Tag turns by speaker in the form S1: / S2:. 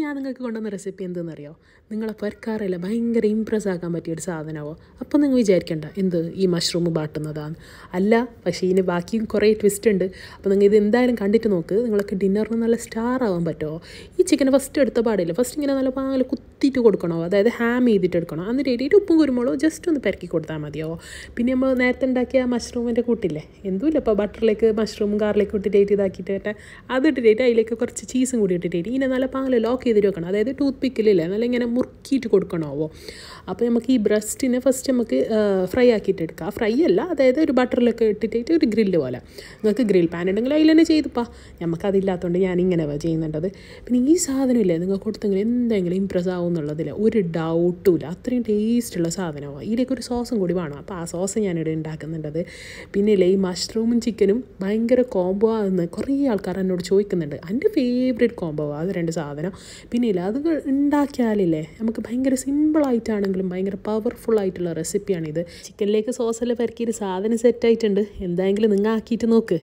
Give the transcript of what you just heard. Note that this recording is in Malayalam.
S1: ഞാൻ നിങ്ങൾക്ക് കൊണ്ടുവന്ന റെസിപ്പി എന്തെന്നറിയോ നിങ്ങളെ പെരക്കാറില്ല ഭയങ്കര ഇമ്പ്രസ് ആക്കാൻ പറ്റിയ ഒരു സാധനമോ അപ്പോൾ നിങ്ങൾ വിചാരിക്കണ്ട എന്ത് ഈ മഷ്റൂം ബാട്ടുന്നതാണ് അല്ല പക്ഷേ ഇതിന് ബാക്കിയും കുറേ ട്വിസ്റ്റ് ഉണ്ട് അപ്പോൾ നിങ്ങൾ ഇത് എന്തായാലും കണ്ടിട്ട് നോക്ക് നിങ്ങൾക്ക് ഡിന്നറിന് നല്ല സ്റ്റാർ ആവാൻ പറ്റുമോ ഈ ചിക്കൻ ഫസ്റ്റ് എടുത്ത പാടില്ല ഫസ്റ്റ് ഇങ്ങനെ നല്ല പാങ്ങൽ കുത്തിയിട്ട് കൊടുക്കണോ അതായത് ഹാം ചെയ്തിട്ട് എടുക്കണം എന്നിട്ട് ഇട്ടിട്ട് ഉപ്പും കുരുമുളകും ജസ്റ്റ് ഒന്ന് പെരക്കി കൊടുത്താൽ മതിയോ പിന്നെ നമ്മൾ നേരത്തെ ഉണ്ടാക്കിയ മഷ്റൂമിൻ്റെ കൂട്ടില്ലേ എന്തുമില്ല ഇപ്പോൾ ബട്ടറിലേക്ക് മഷ്റൂമും കാറിലേക്ക് ഇട്ടിട്ട് ഇതാക്കിയിട്ട് മറ്റേ അത് ഇട്ടിട്ട് അതിലേക്ക് കുറച്ച് ചീസും കൂടി ഇട്ടിട്ട് ഇങ്ങനെ നല്ല പാങ്ങൽ ലോക്ക് ചെയ്തിട്ട് വെക്കണം അതായത് ടൂത്ത് പിക്കിലില്ലേ നല്ല ഇങ്ങനെ മുറുക്കിയിട്ട് കൊടുക്കണമോ അപ്പോൾ നമുക്ക് ഈ ബ്രസ്റ്റിനെ ഫസ്റ്റ് നമുക്ക് ഫ്രൈ ആക്കിയിട്ട് എടുക്കാം ഫ്രൈ അല്ല അതായത് ഒരു ബട്ടറിലൊക്കെ ഇട്ടിട്ട് ഒരു ഗ്രില്ല് പോലെ നിങ്ങൾക്ക് ഗ്രിൽ പാൻ ഉണ്ടെങ്കിൽ അതിൽ തന്നെ ചെയ്തുപ്പാ നമുക്കതില്ലാത്തതുകൊണ്ട് ഞാൻ ഇങ്ങനെ ചെയ്യുന്നുണ്ടത് പിന്നെ ഈ സാധനമില്ലേ നിങ്ങൾ കൊടുത്തെങ്കിൽ എന്തെങ്കിലും ഇമ്പ്രസ് ആവും എന്നുള്ളതിൽ ഒരു ഡൗട്ടും ഇല്ല അത്രയും ടേസ്റ്റുള്ള സാധനമാണ് ഇതിലേക്ക് ഒരു സോസും കൂടി വേണം അപ്പോൾ ആ സോസ് ഞാനിവിടെ ഉണ്ടാക്കുന്നുണ്ടത് പിന്നെ ഇല്ലേ ഈ മഷ്റൂമും ചിക്കനും ഭയങ്കര കോംബോ ആണെന്ന് കുറേ ആൾക്കാർ എന്നോട് ചോദിക്കുന്നുണ്ട് എൻ്റെ ഫേവറേറ്റ് കോംബോ അത് രണ്ട് സാധനം പിന്നെ ഇല്ല അത് ഉണ്ടാക്കിയാലില്ലേ നമുക്ക് ഭയങ്കര സിമ്പിളായിട്ടാണെങ്കിലും ഭയങ്കര പവർഫുൾ ആയിട്ടുള്ള റെസിപ്പിയാണിത് ചിക്കനിലേക്ക് സോസെല്ലാം പെരക്കിയിട്ട് സാധനം സെറ്റായിട്ടുണ്ട് എന്തായെങ്കിലും നിങ്ങൾ ആക്കിയിട്ട് നോക്ക്